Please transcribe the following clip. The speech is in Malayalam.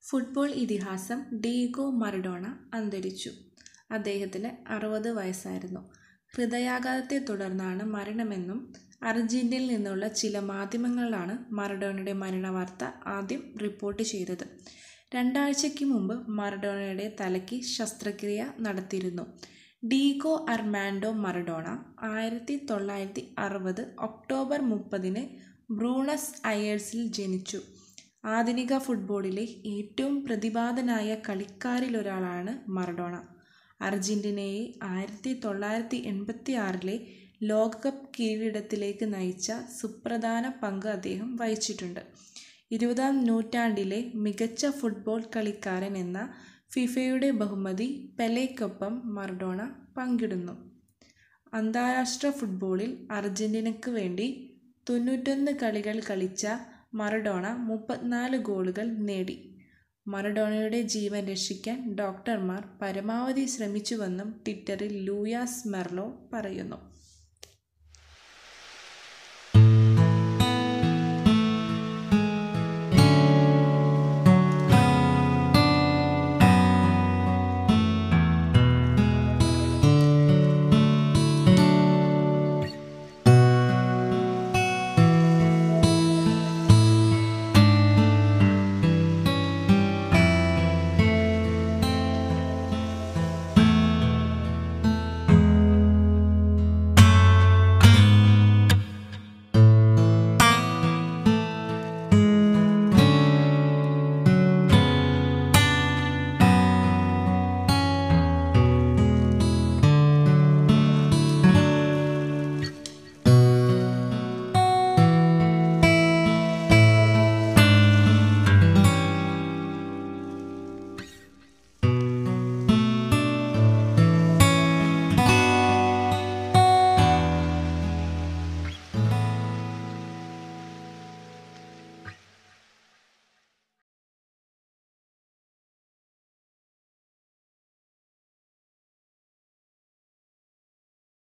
ഫുട്ബോൾ ഇതിഹാസം ഡീഗോ മറഡോണ അന്തരിച്ചു അദ്ദേഹത്തിന് അറുപത് വയസ്സായിരുന്നു ഹൃദയാഘാതത്തെ തുടർന്നാണ് മരണമെന്നും അർജന്റീനയിൽ നിന്നുള്ള ചില മാധ്യമങ്ങളാണ് മറഡോണയുടെ മരണവാർത്ത ആദ്യം റിപ്പോർട്ട് ചെയ്തത് രണ്ടാഴ്ചയ്ക്ക് മുമ്പ് മറഡോണയുടെ തലയ്ക്ക് ശസ്ത്രക്രിയ നടത്തിയിരുന്നു ഡീഗോ അർമാൻഡോ മറഡോണ ആയിരത്തി തൊള്ളായിരത്തി അറുപത് ഒക്ടോബർ മുപ്പതിന് ബ്രൂണസ് അയേഴ്സിൽ ജനിച്ചു ആധുനിക ഫുട്ബോളിലെ ഏറ്റവും പ്രതിഭാതനായ കളിക്കാരിലൊരാളാണ് മറഡോണ അർജന്റീനയെ ആയിരത്തി തൊള്ളായിരത്തി എൺപത്തി ആറിലെ ലോകകപ്പ് കിരീടത്തിലേക്ക് നയിച്ച സുപ്രധാന പങ്ക് അദ്ദേഹം വഹിച്ചിട്ടുണ്ട് ഇരുപതാം നൂറ്റാണ്ടിലെ മികച്ച ഫുട്ബോൾ കളിക്കാരൻ എന്ന ഫിഫയുടെ ബഹുമതി പെലെയ്ക്കൊപ്പം മറഡോണ പങ്കിടുന്നു അന്താരാഷ്ട്ര ഫുട്ബോളിൽ അർജന്റീനയ്ക്ക് വേണ്ടി തൊണ്ണൂറ്റൊന്ന് കളികൾ കളിച്ച മറഡോണ മുപ്പത്തിനാല് ഗോളുകൾ നേടി മറഡോണയുടെ ജീവൻ രക്ഷിക്കാൻ ഡോക്ടർമാർ പരമാവധി ശ്രമിച്ചുവെന്നും ട്വിറ്ററിൽ ലൂയാസ് മെർലോ പറയുന്നു